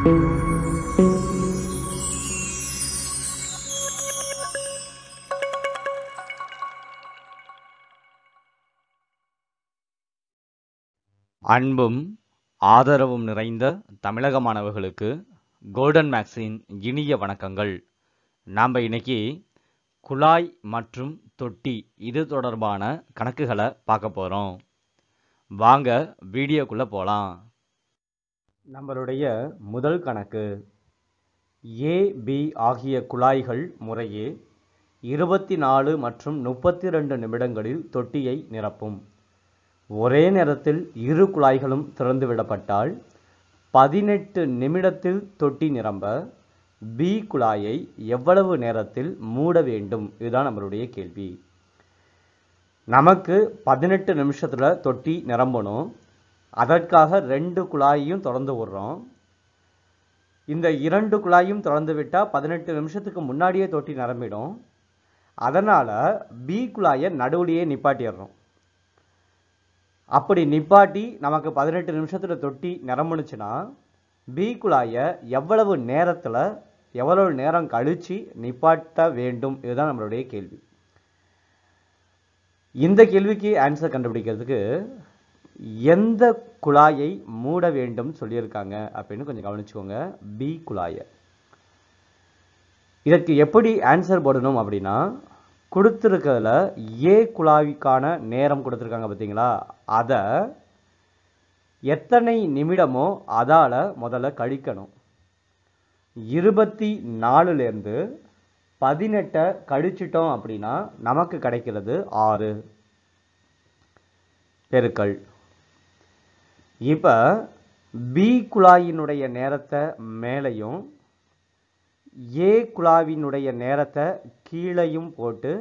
அன்பும் ஆதரவும் நிறைந்த தமிழக மாணவர்களுக்கு கோல்டன் மேக்ஸின் இனிய வணக்கங்கள் நாம் இன்னைக்கு குழாய் மற்றும் தொட்டி இது தொடர்பான கணக்குகளை பார்க்க போகிறோம் வாங்க வீடியோக்குள்ளே போகலாம் நம்மளுடைய முதல் கணக்கு ஏ பி ஆகிய குழாய்கள் முறையே இருபத்தி நாலு மற்றும் முப்பத்தி ரெண்டு நிமிடங்களில் தொட்டியை நிரப்பும் ஒரே நேரத்தில் இரு குழாய்களும் திறந்து விடப்பட்டால் பதினெட்டு நிமிடத்தில் தொட்டி நிரம்ப பி குழாயை எவ்வளவு நேரத்தில் மூட வேண்டும் இதுதான் நம்மளுடைய கேள்வி நமக்கு பதினெட்டு நிமிஷத்தில் தொட்டி நிரம்பணும் அதற்காக ரெண்டு குழாயையும் திறந்து விடுறோம் இந்த இரண்டு குழாயும் திறந்து விட்டால் பதினெட்டு நிமிஷத்துக்கு முன்னாடியே தொட்டி நிரம்பிடும் அதனால் பி குழாயை நடுவுலையே நிப்பாட்டிடுறோம் அப்படி நிப்பாட்டி நமக்கு பதினெட்டு நிமிஷத்தில் தொட்டி நிரம்புனுச்சுன்னா பி குழாயை எவ்வளவு நேரத்தில் எவ்வளவு நேரம் கழித்து நிப்பாட்ட வேண்டும் இதுதான் நம்மளுடைய கேள்வி இந்த கேள்விக்கு ஆன்சர் கண்டுபிடிக்கிறதுக்கு எந்த குழாயை மூட வேண்டும் சொல்லியிருக்காங்க அப்படின்னு கொஞ்சம் கவனிச்சுக்கோங்க பி குழாயை இதற்கு எப்படி ஆன்சர் போடணும் அப்படின்னா கொடுத்துருக்கிறதுல ஏ குழாய்க்கான நேரம் கொடுத்துருக்காங்க பார்த்தீங்களா அதை எத்தனை நிமிடமோ அதால் முதல்ல கழிக்கணும் இருபத்தி நாலுலேருந்து பதினெட்டை கழிச்சிட்டோம் அப்படின்னா நமக்கு கிடைக்கிறது ஆறு பெருக்கள் இப்போ பி குழாயினுடைய நேரத்தை மேலையும் ஏ குழாவினுடைய நேரத்தை கீழையும் போட்டு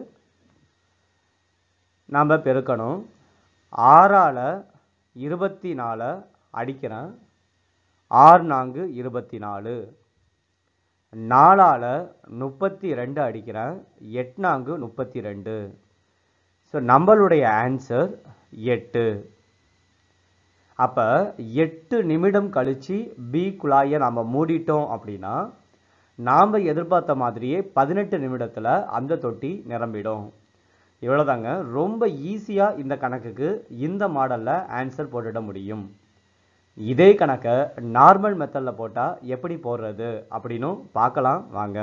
நாம் பெருக்கணும் ஆறால் இருபத்தி நாலை அடிக்கிறேன் ஆறு நான்கு இருபத்தி நாலு நாலால் முப்பத்தி ரெண்டு அடிக்கிறேன் எட்நான்கு முப்பத்தி ரெண்டு ஸோ நம்மளுடைய ஆன்சர் எட்டு அப்போ எட்டு நிமிடம் கழித்து பி குழாயை நம்ம மூடிட்டோம் அப்படின்னா நாம் எதிர்பார்த்த மாதிரியே பதினெட்டு நிமிடத்தில் அந்த தொட்டி நிரம்பிடும் இவ்வளோதாங்க ரொம்ப ஈஸியாக இந்த கணக்குக்கு இந்த மாடலில் ஆன்சர் போட்டுட முடியும் இதே கணக்கை நார்மல் மெத்தடில் போட்டால் எப்படி போடுறது அப்படின்னும் பார்க்கலாம் வாங்க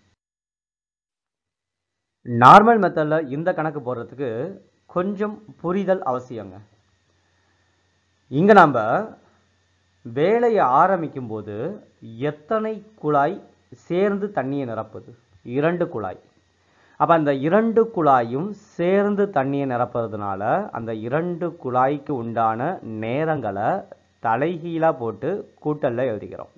நார்மல் மெத்தடில் இந்த கணக்கு போடுறதுக்கு கொஞ்சம் புரிதல் அவசியங்க இங்கே நாம் வேலையை ஆரம்பிக்கும் போது எத்தனை குழாய் சேர்ந்து தண்ணியை நிரப்புது இரண்டு குழாய் அப்போ அந்த இரண்டு குழாயும் சேர்ந்து தண்ணியை நிரப்புறதுனால அந்த இரண்டு குழாய்க்கு உண்டான நேரங்களை தலைகீழாக போட்டு கூட்டலில் எழுதிக்கிறோம்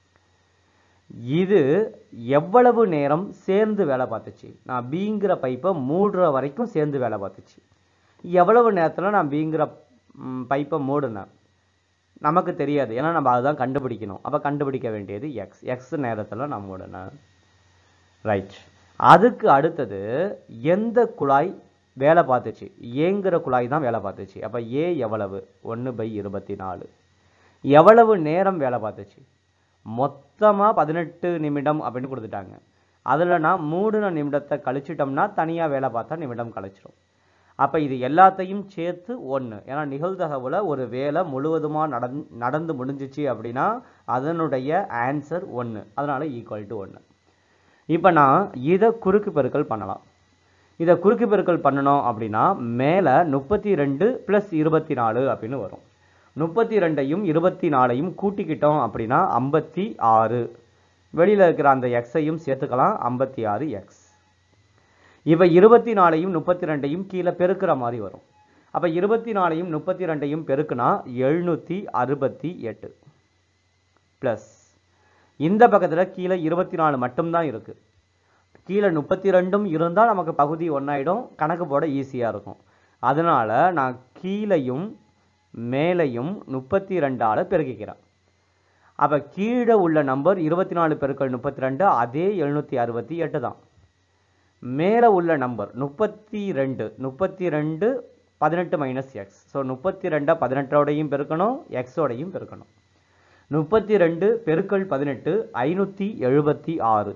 இது எவ்வளவு நேரம் சேர்ந்து வேலை பார்த்துச்சு நான் பீங்கிற பைப்பை மூடுற வரைக்கும் சேர்ந்து வேலை பார்த்துச்சு எவ்வளவு நேரத்தில் நான் பீங்கிற பைப்பை மூடினேன் நமக்கு தெரியாது ஏன்னா நம்ம அதுதான் கண்டுபிடிக்கணும் அப்போ கண்டுபிடிக்க வேண்டியது எக்ஸ் எக்ஸ் நேரத்தில் நான் மூடினேன் ரைட் அதுக்கு அடுத்தது எந்த குழாய் வேலை பார்த்துச்சு ஏங்கிற குழாய் தான் வேலை பார்த்துச்சு அப்போ ஏ எவ்வளவு ஒன்று பை இருபத்தி நாலு எவ்வளவு நேரம் வேலை பார்த்துச்சு மொத்தமாக பதினெட்டு நிமிடம் அப்படின்னு கொடுத்துட்டாங்க அதில் நான் மூடின நிமிடத்தை கழிச்சிட்டோம்னா தனியாக வேலை பார்த்தா நிமிடம் கழிச்சிடும் அப்போ இது எல்லாத்தையும் சேர்த்து ஒன்று ஏன்னா நிகழ்தகவில் ஒரு வேலை முழுவதுமாக நடந் நடந்து முடிஞ்சிச்சு அப்படின்னா அதனுடைய ஆன்சர் ஒன்று அதனால் ஈக்குவல் டு ஒன்று இப்போ நான் இதை குறுக்கு பெருக்கல் பண்ணலாம் இதை குறுக்கு பெருக்கல் பண்ணணும் அப்படின்னா மேலே முப்பத்தி ரெண்டு ப்ளஸ் இருபத்தி நாலு அப்படின்னு வரும் முப்பத்தி ரெண்டையும் இருபத்தி நாலையும் கூட்டிக்கிட்டோம் அப்படின்னா ஐம்பத்தி ஆறு வெளியில் இருக்கிற அந்த எக்ஸையும் சேர்த்துக்கலாம் ஐம்பத்தி ஆறு எக்ஸ் இப்போ இருபத்தி நாலையும் முப்பத்தி ரெண்டையும் கீழே பெருக்கிற மாதிரி வரும் அப்போ இருபத்தி நாலையும் முப்பத்தி ரெண்டையும் பெருக்குனா எழுநூற்றி அறுபத்தி எட்டு ப்ளஸ் இந்த பக்கத்தில் கீழே இருபத்தி நாலு மட்டும்தான் இருக்குது கீழே முப்பத்தி ரெண்டும் இருந்தால் நமக்கு பகுதி ஒன்றாயிடும் கணக்கு போட ஈஸியாக இருக்கும் அதனால் நான் கீழையும் மேலையும் முப்பத்தி ரெண்டால் பெருக்கிக்கிறேன் அப்போ கீழே உள்ள நம்பர் இருபத்தி நாலு பெருக்கள் முப்பத்தி ரெண்டு அதே எழுநூற்றி அறுபத்தி எட்டு தான் மேலே உள்ள நம்பர் முப்பத்தி ரெண்டு முப்பத்தி ரெண்டு பதினெட்டு மைனஸ் எக்ஸ் ஸோ முப்பத்தி ரெண்டை பதினெட்டோடையும் பெருக்கணும் எக்ஸோடையும் பெருக்கணும் முப்பத்தி ரெண்டு பெருக்கல் பதினெட்டு ஐநூற்றி எழுபத்தி ஆறு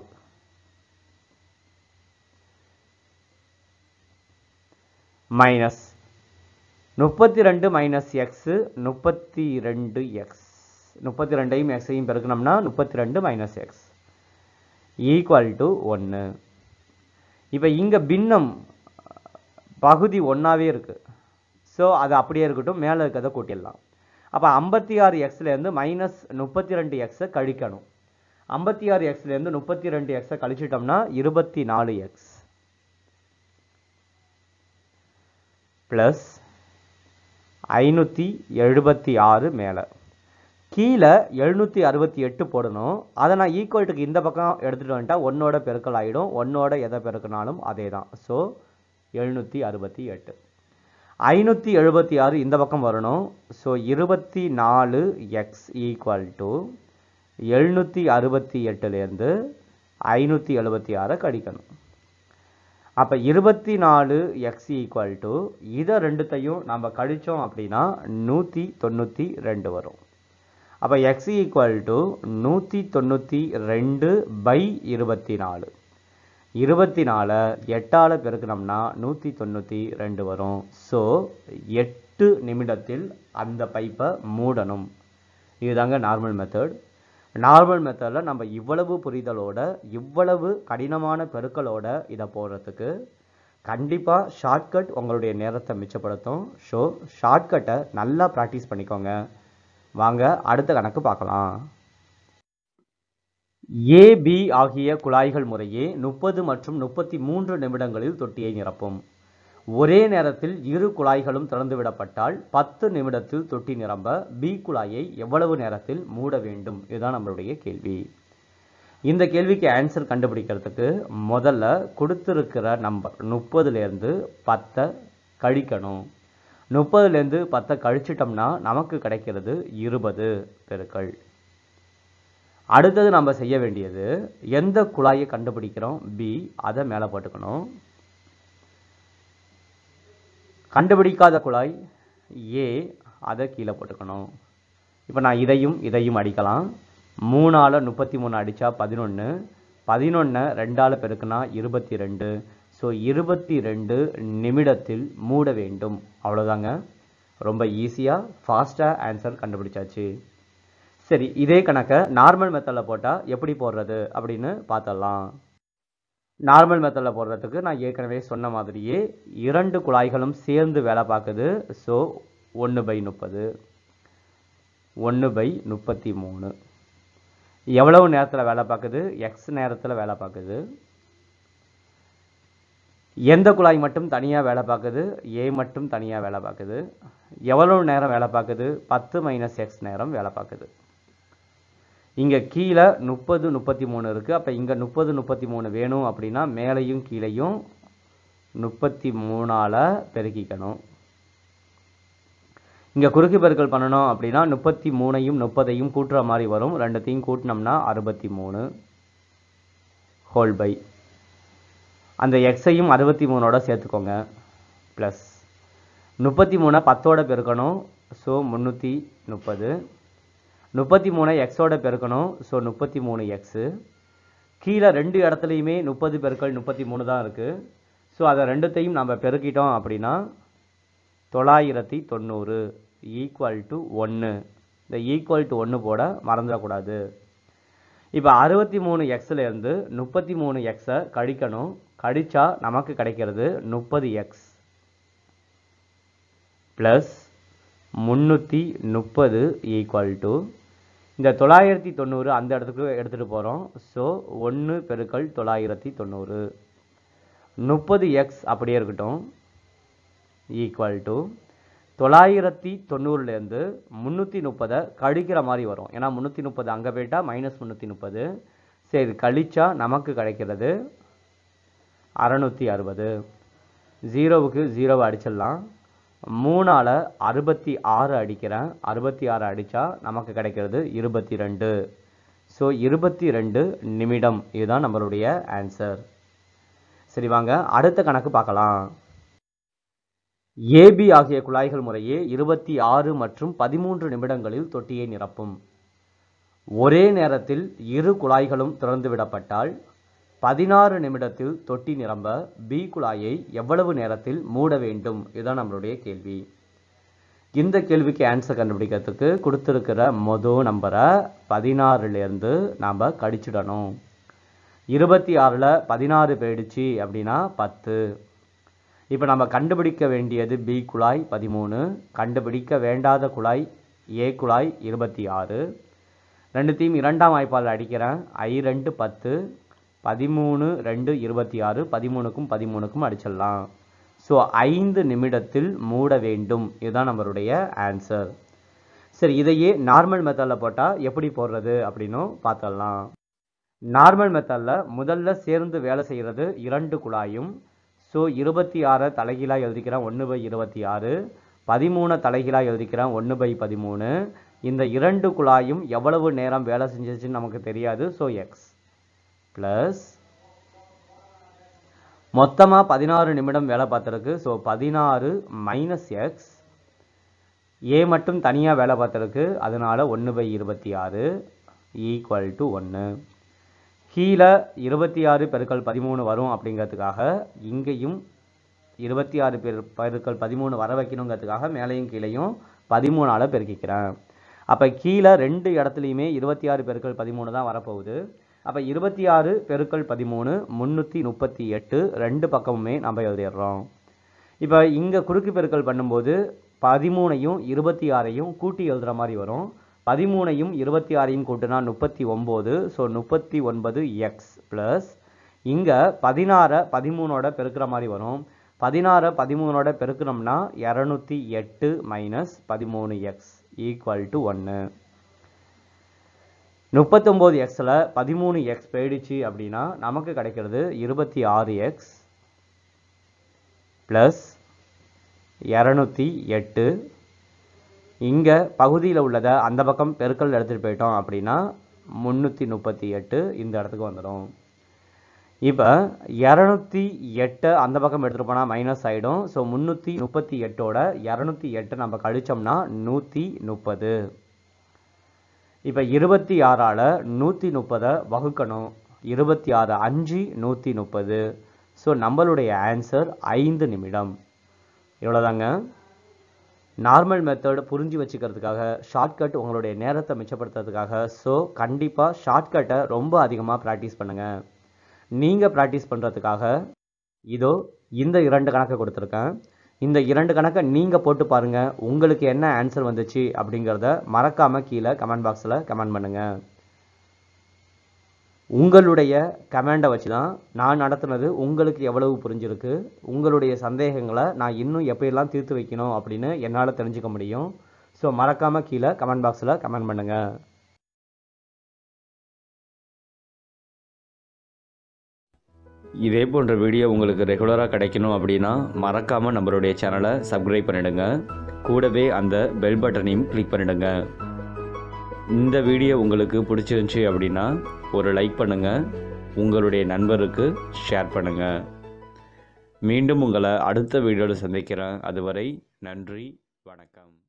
மைனஸ் முப்பத்தி ரெண்டு மைனஸ் எக்ஸு முப்பத்தி ரெண்டு எக்ஸ் முப்பத்தி ரெண்டையும் எக்ஸையும் பெருக்கணும்னா முப்பத்தி ரெண்டு மைனஸ் எக்ஸ் ஈக்குவல் டு ஒன்று இப்போ இங்கே பின்னம் பகுதி ஒன்றாவே இருக்குது ஸோ அது அப்படியே இருக்கட்டும் மேலே இருக்கிறத கூட்டிடலாம் அப்போ ஐம்பத்தி ஆறு எக்ஸ்லேருந்து மைனஸ் முப்பத்தி ரெண்டு எக்ஸை கழிக்கணும் ஐம்பத்தி ஆறு எக்ஸ்லேருந்து முப்பத்தி ரெண்டு எக்ஸை கழிச்சிட்டோம்னா இருபத்தி நாலு எக்ஸ் ப்ளஸ் ஐநூற்றி எழுபத்தி ஆறு மேலே கீழே எழுநூற்றி அறுபத்தி எட்டு போடணும் அதை நான் ஈக்குவல்ட்டுக்கு இந்த பக்கம் எடுத்துகிட்டு வந்துட்டா ஒன்னோட பெருக்கல் ஆகிடும் ஒன்னோட எதை பெருக்கினாலும் அதே தான் ஸோ எழுநூற்றி அறுபத்தி எட்டு ஐநூற்றி எழுபத்தி ஆறு இந்த பக்கம் வரணும் ஸோ இருபத்தி நாலு எக்ஸ் ஈக்குவல் டு எழுநூற்றி அறுபத்தி எட்டுலேருந்து ஐநூற்றி எழுபத்தி ஆறை கழிக்கணும் அப்போ இருபத்தி நாலு எக்ஸ் ஈக்குவல் டு இதை ரெண்டுத்தையும் நம்ம கழித்தோம் அப்படின்னா நூற்றி தொண்ணூற்றி ரெண்டு வரும் அப்போ எக்ஸ் ஈக்குவல் டு நூற்றி தொண்ணூற்றி ரெண்டு பை இருபத்தி நாலு இருபத்தி நாலை எட்டால் பெருக்கினோம்னா நூற்றி தொண்ணூற்றி ரெண்டு வரும் ஸோ எட்டு நிமிடத்தில் அந்த பைப்பை மூடணும் இதுதாங்க நார்மல் மெத்தட் நார்மல் மெத்தடில் நம்ம இவ்வளவு புரிதலோட இவ்வளவு கடினமான பெருக்களோட இதை போடுறதுக்கு கண்டிப்பாக ஷார்ட்கட் உங்களுடைய நேரத்தை மிச்சப்படுத்தும் ஸோ ஷார்ட்கட்டை நல்லா ப்ராக்டிஸ் பண்ணிக்கோங்க வாங்க அடுத்த கணக்கு பார்க்கலாம் ஏபி ஆகிய குழாய்கள் முறையே முப்பது மற்றும் முப்பத்தி மூன்று நிமிடங்களில் தொட்டியை நிரப்பும் ஒரே நேரத்தில் இரு குழாய்களும் திறந்துவிடப்பட்டால் பத்து நிமிடத்தில் தொட்டி நிரம்ப பி குழாயை எவ்வளவு நேரத்தில் மூட வேண்டும் இதுதான் நம்மளுடைய கேள்வி இந்த கேள்விக்கு ஆன்சர் கண்டுபிடிக்கிறதுக்கு முதல்ல கொடுத்துருக்கிற நம்பர் முப்பதுலேருந்து பத்தை கழிக்கணும் முப்பதுலேருந்து பத்தை கழிச்சிட்டோம்னா நமக்கு கிடைக்கிறது இருபது பெருக்கள் அடுத்தது நம்ம செய்ய வேண்டியது எந்த குழாயை கண்டுபிடிக்கிறோம் பி அதை மேலே போட்டுக்கணும் கண்டுபிடிக்காத குழாய் ஏ அதை கீழே போட்டுக்கணும் இப்போ நான் இதையும் இதையும் அடிக்கலாம் மூணால் முப்பத்தி மூணு அடித்தா பதினொன்று பதினொன்றை ரெண்டால் பெருக்குனா இருபத்தி ரெண்டு ஸோ இருபத்தி ரெண்டு நிமிடத்தில் மூட வேண்டும் அவ்வளோதாங்க ரொம்ப ஈஸியாக ஃபாஸ்ட்டாக ஆன்சர் கண்டுபிடிச்சாச்சு சரி இதே கணக்கை நார்மல் மெத்தடில் போட்டால் எப்படி போடுறது அப்படின்னு பார்த்தலாம் நார்மல் மெத்தடில் போடுறதுக்கு நான் ஏற்கனவே சொன்ன மாதிரியே இரண்டு குழாய்களும் சேர்ந்து வேலை பார்க்குது ஸோ ஒன்று பை முப்பது ஒன்று பை முப்பத்தி மூணு எவ்வளவு நேரத்தில் வேலை பார்க்குது எக்ஸ் நேரத்தில் வேலை பார்க்குது எந்த குழாய் மட்டும் தனியாக வேலை பார்க்குது ஏ மட்டும் தனியாக வேலை பார்க்குது எவ்வளவு நேரம் வேலை பார்க்குது பத்து மைனஸ் எக்ஸ் நேரம் வேலை பார்க்குது இங்கே கீழே முப்பது முப்பத்தி மூணு இருக்குது அப்போ இங்கே முப்பது முப்பத்தி மூணு வேணும் அப்படின்னா மேலேயும் கீழேயும் முப்பத்தி மூணால் பெருக்கிக்கணும் இங்கே குறுக்கு பெருக்கல் பண்ணணும் அப்படின்னா முப்பத்தி மூணையும் முப்பதையும் கூட்டுற மாதிரி வரும் ரெண்டுத்தையும் கூட்டினோம்னா அறுபத்தி மூணு ஹோல் பை அந்த எக்ஸையும் அறுபத்தி மூணோட சேர்த்துக்கோங்க ப்ளஸ் முப்பத்தி மூணை பத்தோட பெருக்கணும் ஸோ முந்நூற்றி முப்பது முப்பத்தி மூணை எக்ஸோட பெருக்கணும் ஸோ முப்பத்தி மூணு எக்ஸு கீழே ரெண்டு இடத்துலையுமே முப்பது பெருக்கள் முப்பத்தி மூணு தான் இருக்குது ஸோ அதை ரெண்டுத்தையும் நம்ம பெருக்கிட்டோம் அப்படின்னா தொள்ளாயிரத்தி தொண்ணூறு ஈக்குவல் டு ஒன்று இந்த ஈக்குவல் டு ஒன்று போட மறந்துடக்கூடாது இப்போ அறுபத்தி மூணு எக்ஸ்லேருந்து முப்பத்தி மூணு எக்ஸை கழிக்கணும் கழிச்சா நமக்கு கிடைக்கிறது முப்பது எக்ஸ் ப்ளஸ் முந்நூற்றி முப்பது ஈக்குவல் டு இந்த தொள்ளாயிரத்தி தொண்ணூறு அந்த இடத்துக்கு எடுத்துகிட்டு போகிறோம் ஸோ ஒன்று பெருக்கல் தொள்ளாயிரத்தி தொண்ணூறு முப்பது எக்ஸ் அப்படியே இருக்கட்டும் ஈக்குவல் டு தொள்ளாயிரத்தி தொண்ணூறுலேருந்து முந்நூற்றி முப்பதை கழிக்கிற மாதிரி வரும் ஏன்னா முந்நூற்றி முப்பது அங்கே போயிட்டா மைனஸ் முந்நூற்றி முப்பது சரி கழிச்சா நமக்கு கிடைக்கிறது அறநூற்றி அறுபது ஜீரோவுக்கு ஜீரோவை அடிச்சிடலாம் மூணால் அறுபத்தி ஆறு அடிக்கிறேன் அறுபத்தி ஆறு அடித்தா நமக்கு கிடைக்கிறது இருபத்தி ரெண்டு ஸோ இருபத்தி ரெண்டு நிமிடம் இதுதான் நம்மளுடைய ஆன்சர் சரி வாங்க அடுத்த கணக்கு பார்க்கலாம் ஏபி ஆகிய குழாய்கள் முறையே இருபத்தி ஆறு மற்றும் பதிமூன்று நிமிடங்களில் தொட்டியை நிரப்பும் ஒரே நேரத்தில் இரு குழாய்களும் திறந்து விடப்பட்டால் பதினாறு நிமிடத்தில் தொட்டி நிரம்ப பி குழாயை எவ்வளவு நேரத்தில் மூட வேண்டும் இதுதான் நம்மளுடைய கேள்வி இந்த கேள்விக்கு ஆன்சர் கண்டுபிடிக்கிறதுக்கு கொடுத்துருக்கிற மொதல் நம்பரை பதினாறுலேருந்து நாம் கடிச்சிடணும் இருபத்தி ஆறில் பதினாறு போயிடுச்சு அப்படின்னா பத்து இப்போ நம்ம கண்டுபிடிக்க வேண்டியது பி குழாய் பதிமூணு கண்டுபிடிக்க வேண்டாத குழாய் ஏ குழாய் இருபத்தி ஆறு ரெண்டுத்தையும் இரண்டாம் வாய்ப்பால் அடிக்கிறேன் ஐ ரெண்டு பத்து பதிமூணு ரெண்டு இருபத்தி ஆறு பதிமூணுக்கும் பதிமூணுக்கும் அடிச்சிடலாம் ஸோ ஐந்து நிமிடத்தில் மூட வேண்டும் இதுதான் நம்மளுடைய ஆன்சர் சரி இதையே நார்மல் மெத்தடில் போட்டால் எப்படி போடுறது அப்படின்னும் பார்த்துடலாம் நார்மல் மெத்தடில் முதல்ல சேர்ந்து வேலை செய்கிறது இரண்டு குழாயும் ஸோ இருபத்தி ஆறை தலைகீழாக எழுதிக்கிறேன் ஒன்று பை இருபத்தி ஆறு பதிமூணு தலைகீழாக எழுதிக்கிறேன் ஒன்று பை பதிமூணு இந்த இரண்டு குழாயும் எவ்வளவு நேரம் வேலை செஞ்சிச்சுன்னு நமக்கு தெரியாது ஸோ எக்ஸ் ப்ளஸ் மொத்தமாக பதினாறு நிமிடம் வேலை பார்த்துருக்கு ஸோ பதினாறு மைனஸ் எக்ஸ் ஏ மட்டும் தனியாக வேலை பார்த்துருக்கு அதனால் ஒன்று பை இருபத்தி ஆறு ஈக்குவல் டு ஒன்று கீழே இருபத்தி ஆறு பெருக்கல் பதிமூணு வரும் அப்படிங்கிறதுக்காக இங்கேயும் இருபத்தி ஆறு பெரு பெருக்கல் பதிமூணு வர வைக்கணுங்கிறதுக்காக மேலேயும் கீழேயும் பதிமூணால் பெருக்கிக்கிறேன் அப்போ கீழே ரெண்டு இடத்துலையுமே இருபத்தி ஆறு பெருக்கல் பதிமூணு தான் வரப்போகுது அப்போ இருபத்தி ஆறு பெருக்கல் பதிமூணு முந்நூற்றி முப்பத்தி எட்டு ரெண்டு பக்கமுமே நம்ம எழுதிடுறோம் இப்போ இங்கே குறுக்கு பெருக்கல் பண்ணும்போது பதிமூணையும் இருபத்தி ஆறையும் கூட்டி எழுதுகிற மாதிரி வரும் பதிமூணையும் இருபத்தி ஆறையும் கூட்டினா முப்பத்தி ஒம்பது ஸோ முப்பத்தி ஒன்பது எக்ஸ் ப்ளஸ் இங்கே பதினாறை பதிமூணோட பெருக்கிற மாதிரி வரும் பதினாறை பதிமூணோட பெருக்கணும்னா இரநூத்தி எட்டு மைனஸ் பதிமூணு எக்ஸ் ஈக்குவல் டு ஒன்று முப்பத்தொம்போது எக்ஸில் பதிமூணு எக்ஸ் போயிடுச்சு அப்படின்னா நமக்கு கிடைக்கிறது இருபத்தி ஆறு எக்ஸ் ப்ளஸ் இரநூத்தி எட்டு இங்கே பகுதியில் உள்ளதை அந்த பக்கம் பெருக்கல் எடுத்துகிட்டு போயிட்டோம் அப்படின்னா முந்நூற்றி முப்பத்தி எட்டு இந்த இடத்துக்கு வந்துடும் இப்போ இரநூத்தி எட்டை அந்த பக்கம் எடுத்துகிட்டு போனால் மைனஸ் ஆகிடும் ஸோ முந்நூற்றி முப்பத்தி எட்டோட இரநூத்தி எட்டை நம்ம கழிச்சோம்னா நூற்றி முப்பது இப்போ இருபத்தி ஆறால் நூற்றி முப்பதை வகுக்கணும் இருபத்தி ஆறு அஞ்சு நூற்றி முப்பது ஸோ நம்மளுடைய ஆன்சர் ஐந்து நிமிடம் இவ்வளோதாங்க நார்மல் மெத்தட் புரிஞ்சு வச்சுக்கிறதுக்காக ஷார்ட்கட் உங்களுடைய நேரத்தை மிச்சப்படுத்துறதுக்காக ஸோ கண்டிப்பாக ஷார்ட்கட்டை ரொம்ப அதிகமாக ப்ராக்டிஸ் பண்ணுங்கள் நீங்கள் ப்ராக்டிஸ் பண்ணுறதுக்காக இதோ இந்த இரண்டு கணக்கை கொடுத்துருக்கேன் இந்த இரண்டு கணக்கை நீங்கள் போட்டு பாருங்கள் உங்களுக்கு என்ன ஆன்சர் வந்துச்சு அப்படிங்கிறத மறக்காமல் கீழே கமெண்ட் பாக்ஸில் கமெண்ட் பண்ணுங்கள் உங்களுடைய கமெண்டை வச்சு தான் நான் நடத்துனது உங்களுக்கு எவ்வளவு புரிஞ்சிருக்கு உங்களுடைய சந்தேகங்களை நான் இன்னும் எப்படியெல்லாம் தீர்த்து வைக்கணும் அப்படின்னு என்னால் தெரிஞ்சுக்க முடியும் ஸோ மறக்காமல் கீழே கமெண்ட் பாக்ஸில் கமெண்ட் பண்ணுங்கள் இதே போன்ற வீடியோ உங்களுக்கு ரெகுலராக கிடைக்கணும் அப்படின்னா மறக்காமல் நம்மளுடைய சேனலை சப்ஸ்கிரைப் பண்ணிடுங்க கூடவே அந்த பெல் பட்டனையும் கிளிக் பண்ணிடுங்க இந்த வீடியோ உங்களுக்கு பிடிச்சிருந்துச்சி அப்படின்னா ஒரு லைக் பண்ணுங்கள் உங்களுடைய நண்பருக்கு ஷேர் பண்ணுங்கள் மீண்டும் உங்களை அடுத்த வீடியோவில் சந்திக்கிறேன் அதுவரை நன்றி வணக்கம்